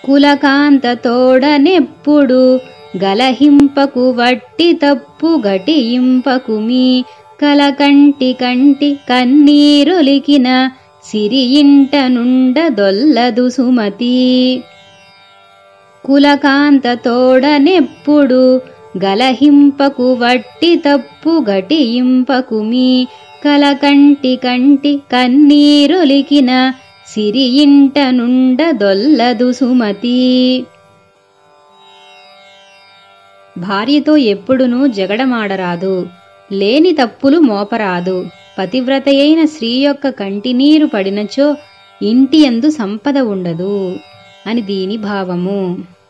కులకాంత తోడనెప్పుడు గలహింపకు వట్టి తప్పు గటియింపకు మీ కలకంటి కంటి కన్నీరులికిన సిరియింట నుండ దొల్లదు సుమతి కులకాంత తోడనెప్పుడు గలహింపకు వట్టి తప్పు గటియింపకు మీ కలకంటి కంటి కన్నీరులికిన సిరియింట నుండ దొల్లదు సుమతి భార్యతో ఎప్పుడునూ జగడమాడరాదు లేని తప్పులు మోపరాదు పతివ్రతయైన స్త్రీ యొక్క కంటినీరు పడినచో ఇంటి యందు సంపద ఉండదు అని దీని భావము